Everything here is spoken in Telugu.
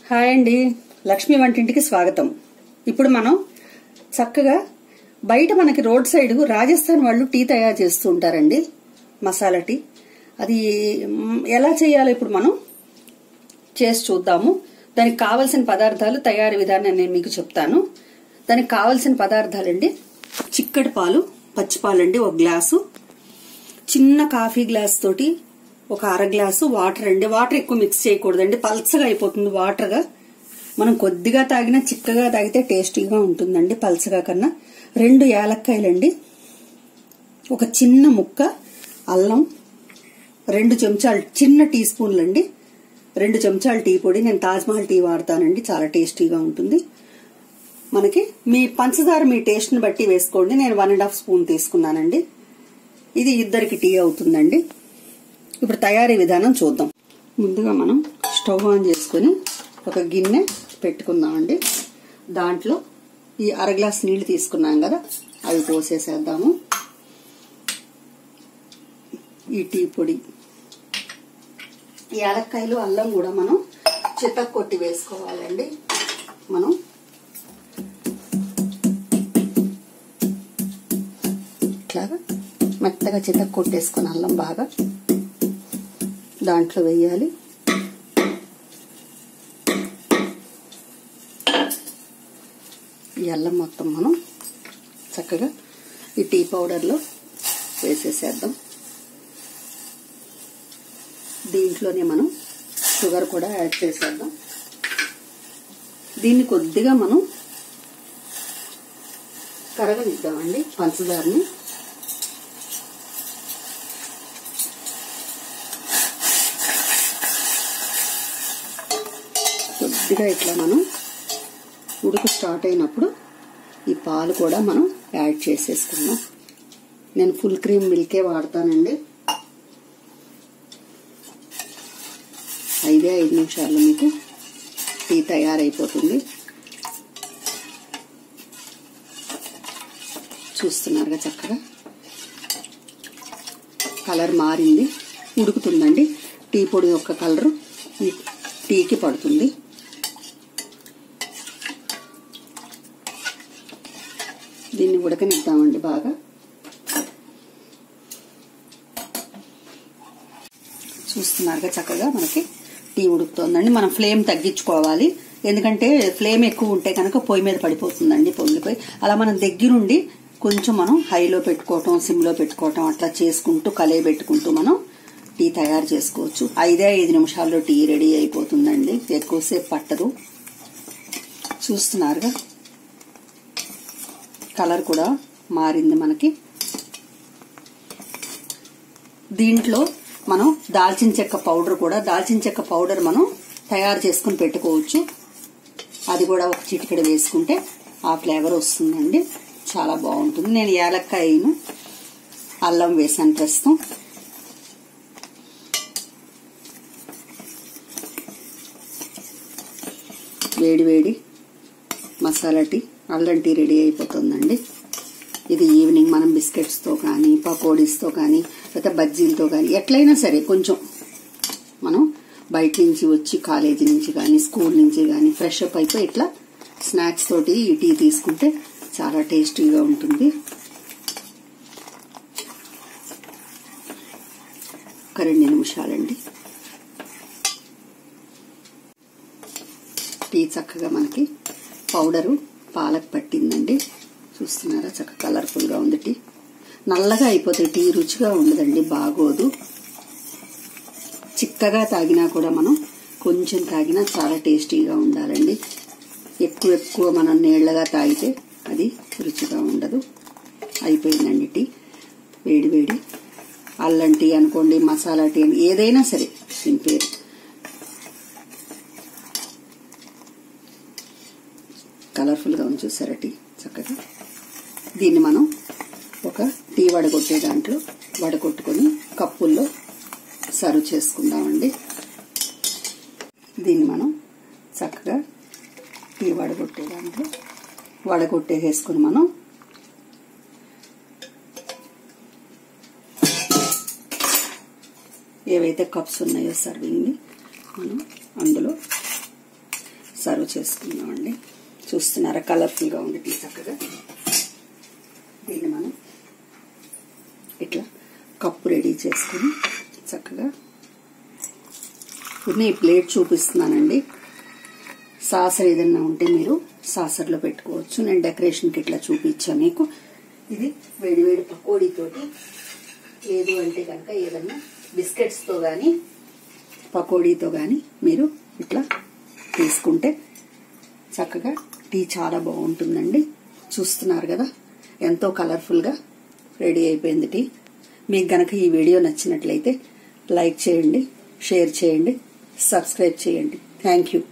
హాయ్ అండి లక్ష్మి వంటింటికి స్వాగతం ఇప్పుడు మనం చక్కగా బయట మనకి రోడ్ సైడ్ రాజస్థాన్ వాళ్ళు టీ తయారు చేస్తూ ఉంటారండి మసాలా టీ అది మ్, ఎలా చేయాలో ఇప్పుడు మనం చేసి చూద్దాము దానికి కావలసిన పదార్థాలు తయారీ విధానం నేను మీకు చెప్తాను దానికి కావలసిన పదార్థాలండి చిక్కటి పాలు పచ్చి పాలండి ఒక గ్లాసు చిన్న కాఫీ గ్లాస్ తోటి ఒక అర గ్లాసు వాటర్ అండి వాటర్ ఎక్కువ మిక్స్ చేయకూడదండి పల్చగా అయిపోతుంది వాటర్గా మనం కొద్దిగా తాగినా చిక్కగా తాగితే టేస్టీగా ఉంటుందండి పల్చగా కన్నా రెండు యాలక్కాయలండి ఒక చిన్న ముక్క అల్లం రెండు చెంచాలు చిన్న టీ స్పూన్లు అండి రెండు చెంచాలు టీ పొడి నేను తాజ్మహల్ టీ వాడతానండి చాలా టేస్టీగా ఉంటుంది మనకి మీ పంచదార మీ టేస్ట్ని బట్టి వేసుకోండి నేను వన్ అండ్ హాఫ్ స్పూన్ తీసుకున్నానండి ఇది ఇద్దరికి టీ అవుతుందండి ఇప్పుడు తయారీ విధానం చూద్దాం ముందుగా మనం స్టవ్ ఆన్ చేసుకుని ఒక గిన్నె పెట్టుకుందామండి దాంట్లో ఈ అర గ్లాస్ నీళ్లు తీసుకున్నాం కదా అవి పోసేసేద్దాము ఈ టీ పొడి ఈ యాలక్కాయలు అల్లం కూడా మనం చితక్ కొట్టి వేసుకోవాలండి మనం ఇట్లాగా మెత్తగా చితక్ కొట్టేసుకొని అల్లం బాగా దాంట్లో వేయాలి ఈ అల్లం మొత్తం మనం చక్కగా ఈ టీ పౌడర్లో వేసేసేద్దాం దీంట్లోనే మనం షుగర్ కూడా యాడ్ చేసేద్దాం దీన్ని కొద్దిగా మనం కరగనిద్దామండి పంచదారని కొద్దిగా ఇట్లా మనం ఉడుకు స్టార్ట్ అయినప్పుడు ఈ పాలు కూడా మనం యాడ్ చేసేసుకుందాం నేను ఫుల్ క్రీమ్ మిల్కే వాడతానండి ఐదే ఐదు నిమిషాల్లో మీకు టీ తయారైపోతుంది చూస్తున్నారుగా చక్కగా కలర్ మారింది ఉడుకుతుందండి టీ పొడి యొక్క కలరు ఈ టీకి పడుతుంది దీన్ని ఉడకనిద్దామండి బాగా చూస్తున్నారుగా చక్కగా మనకి టీ ఉడుకుతోందండి మనం ఫ్లేమ్ తగ్గించుకోవాలి ఎందుకంటే ఫ్లేమ్ ఎక్కువ ఉంటే కనుక పొయ్యి మీద పడిపోతుందండి పొంగిపోయి అలా మనం దగ్గరుండి కొంచెం మనం హైలో పెట్టుకోవటం సిమ్లో పెట్టుకోవటం అట్లా చేసుకుంటూ కలే పెట్టుకుంటూ మనం టీ తయారు చేసుకోవచ్చు ఐదే ఐదు నిమిషాల్లో టీ రెడీ అయిపోతుందండి ఎక్కువసేపు పట్టదు చూస్తున్నారుగా కలర్ కూడా మారింది మనకి దీంట్లో మనం దాల్చిన చెక్క పౌడర్ కూడా దాల్చిన చెక్క పౌడర్ మనం తయారు చేసుకుని పెట్టుకోవచ్చు అది కూడా ఒక చిటికెడ వేసుకుంటే ఆ ఫ్లేవర్ వస్తుందండి చాలా బాగుంటుంది నేను యాలక్కాయను అల్లం వేసాను ప్రస్తుతం వేడి వేడి మసాలా టీ అల్లం టీ రెడీ అయిపోతుందండి ఇది ఈవినింగ్ మనం బిస్కెట్స్తో కానీ పకోడీస్తో కానీ లేకపోతే బజ్జీలతో కానీ ఎట్లయినా సరే కొంచెం మనం బయట నుంచి వచ్చి కాలేజీ నుంచి కానీ స్కూల్ నుంచి కానీ ఫ్రెష్ అప్ అయిపోయి ఇట్లా స్నాక్స్ తోటి ఈ టీ తీసుకుంటే చాలా టేస్టీగా ఉంటుంది ఒక రెండు నిమిషాలండి టీ చక్కగా మనకి పౌడరు పాలకు పట్టిందండి చూస్తున్నారా చక్కగా కలర్ఫుల్గా ఉంది టీ నల్లగా అయిపోతుంది టీ రుచిగా ఉండదండి బాగోదు చిక్కగా తాగినా కూడా మనం కొంచెం తాగినా చాలా టేస్టీగా ఉండాలండి ఎక్కువ ఎక్కువ మనం నీళ్లగా తాగితే అది రుచిగా ఉండదు అయిపోయిందండి టీ వేడి వేడి అల్లం టీ అనుకోండి మసాలా టీ అని ఏదైనా సరే దీని పేరు కలర్ఫుల్గా ఉంది చూసారా టీ చక్కగా దీన్ని మనం ఒక టీ వడగొట్టే దాంట్లో వడగొట్టుకొని కప్పుల్లో సర్వ్ చేసుకుందామండి దీన్ని మనం చక్కగా టీ వడగొట్టే దాంట్లో వడగొట్టేసేసుకుని మనం ఏవైతే కప్స్ ఉన్నాయో సర్వింగ్ని మనం అందులో సర్వ్ చేసుకుందామండి చూస్తున్నారా కలర్ఫుల్గా ఉంది టీ చక్కగా దీన్ని మనం ఇట్లా కప్పు రెడీ చేసుకుని చక్కగా ఇప్పుడు ఈ ప్లేట్ చూపిస్తున్నానండి సాసర్ ఏదన్నా ఉంటే మీరు సాసర్లో పెట్టుకోవచ్చు నేను డెకరేషన్కి ఇట్లా చూపించాను మీకు ఇది వేడి వేడి పకోడీతోటి లేదు అంటే కనుక ఏదన్నా బిస్కెట్స్తో కానీ పకోడీతో కానీ మీరు ఇట్లా తీసుకుంటే చక్కగా టీ చాలా బాగుంటుందండి చూస్తున్నారు కదా ఎంతో కలర్ఫుల్గా రెడీ అయిపోయింది టీ మీకు గనక ఈ వీడియో నచ్చినట్లయితే లైక్ చేయండి షేర్ చేయండి సబ్స్క్రైబ్ చేయండి థ్యాంక్ యూ